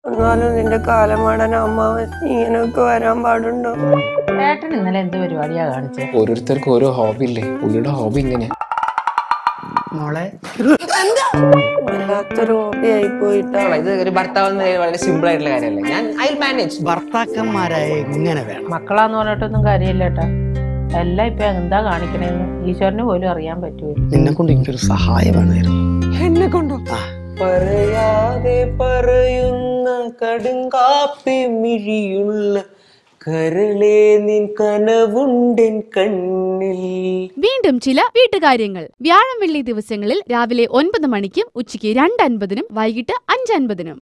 എന്നാലും നിന്റെ കാലമാടൻ അമ്മാവൻ ഇങ്ങനെയൊക്കെ വരാൻ പാടുണ്ടോ ഏട്ടൻ ഇന്നലെ എന്ത് പരിപാടിയാ കാണിച്ചത് ഓരോരുത്തർക്കും ഓരോ ഹോബി ഇല്ലേ പുള്ളിയുടെ ഹോബി ഇങ്ങനെ മോളെ വല്ലാത്തൊരു ഹോബി ആയി പോയിട്ടാ ഇത് ഒരു ഭർത്താവ് എന്ന നിലയിൽ വളരെ സിമ്പിൾ ആയിട്ടുള്ള കാര്യമല്ല ഞാൻ ഐ മാനേജ് ഭർത്താക്കന്മാരായ ഇങ്ങനെ വേണം മക്കളാന്ന് പറഞ്ഞിട്ടൊന്നും കാര്യമില്ല ഏട്ടാ എല്ലാം ഇപ്പൊ എന്താ കാണിക്കണേന്ന് ഈശ്വരന് പോലും അറിയാൻ പറ്റൂല നിന്നെ കൊണ്ട് എനിക്കൊരു സഹായം വേണമായിരുന്നു എന്നെ കൊണ്ടോ പറയാതെ പറയുന്ന കടുങ്കാപ്പി മിഴിയുള്ള കരളേ നിൻ കനവുണ്ടൻ കണ്ണിൽ വീണ്ടും ചില വീട്ടുകാര്യങ്ങൾ വ്യാഴം വെള്ളി ദിവസങ്ങളിൽ രാവിലെ ഒൻപത് മണിക്കും ഉച്ചയ്ക്ക് രണ്ട് അൻപതിനും വൈകിട്ട് അഞ്ച് അൻപതിനും